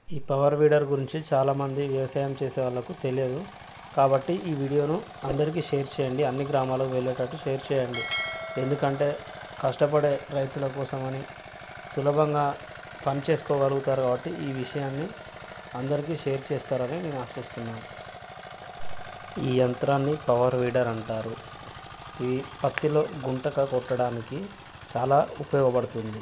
ఈ power weeder గురించి చాలామంది వ్యవసాయం చేసే వాళ్ళకు తెలియదు కాబట్టి ఈ వీడియోను అందరికీ షేర్ చేయండి అన్ని గ్రామాలకు వెళ్ళేటట్టు షేర్ చేయండి ఎందుకంటే కష్టపడే రైతుల కోసమని సులభంగా పని చేసుకోగలుగుతారు కాబట్టి ఈ విషయాన్ని అందరికీ షేర్ చేస్తారని నేను ఆశిస్తున్నాను ఈ యంత్రాన్ని పవర్ వీడర్ అంటారు ఈ పత్తిలో గుంటక కొట్టడానికి చాలా ఉపయోగపడుతుంది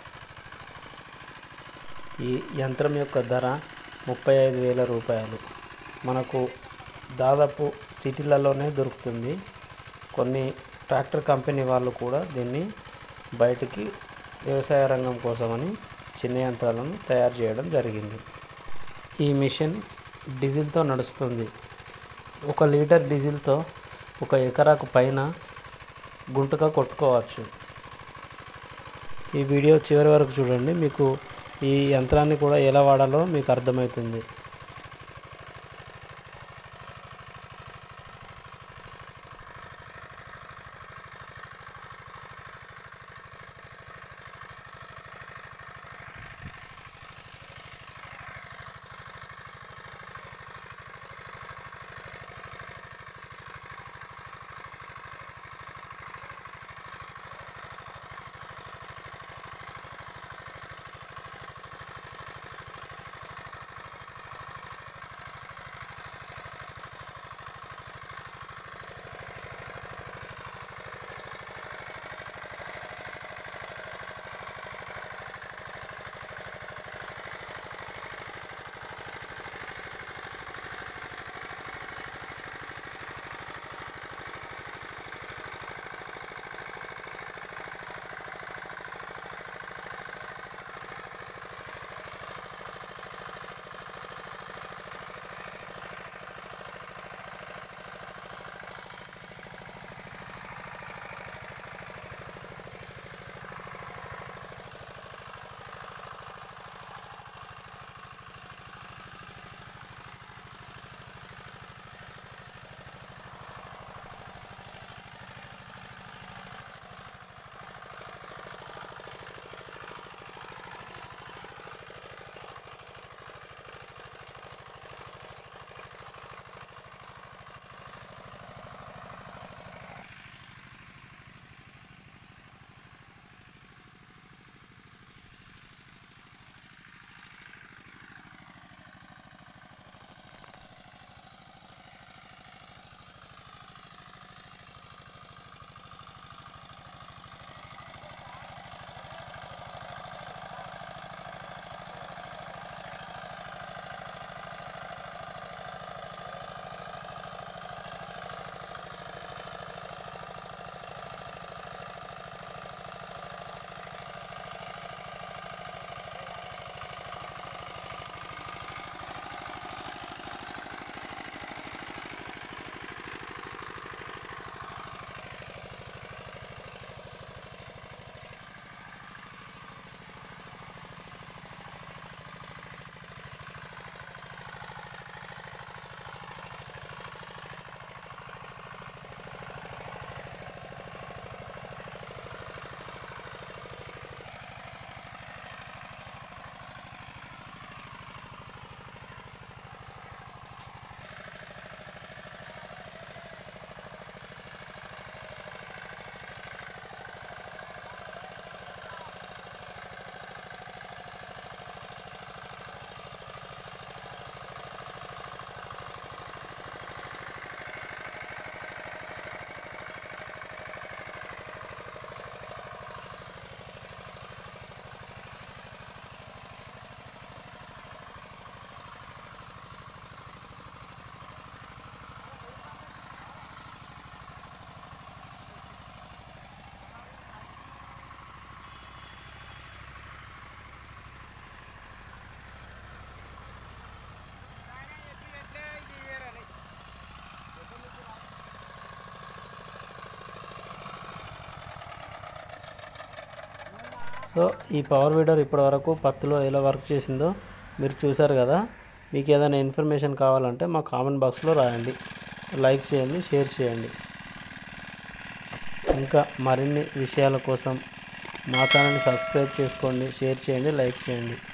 ఈ యంత్రం యొక్క ధర ముప్పై ఐదు వేల రూపాయలు మనకు దాదాపు సిటీలలోనే దొరుకుతుంది కొన్ని ట్రాక్టర్ కంపెనీ వాళ్ళు కూడా దీన్ని బయటికి వ్యవసాయ రంగం కోసమని చిన్న యంత్రాలను తయారు చేయడం జరిగింది ఈ మిషన్ డీజిల్తో నడుస్తుంది ఒక లీటర్ డీజిల్తో ఒక ఎకరాకు పైన గుంటగా కొట్టుకోవచ్చు ఈ వీడియో చివరి వరకు చూడండి మీకు ఈ యంత్రాన్ని కూడా ఎలా వాడాలో మీకు అర్థమవుతుంది సో ఈ పవర్ వీడర్ ఇప్పటివరకు పత్తిలో ఎలా వర్క్ చేసిందో మీరు చూశారు కదా మీకు ఏదైనా ఇన్ఫర్మేషన్ కావాలంటే మా కామెంట్ బాక్స్లో రాయండి లైక్ చేయండి షేర్ చేయండి ఇంకా మరిన్ని విషయాల కోసం మా ఛానల్ని సబ్స్క్రైబ్ చేసుకోండి షేర్ చేయండి లైక్ చేయండి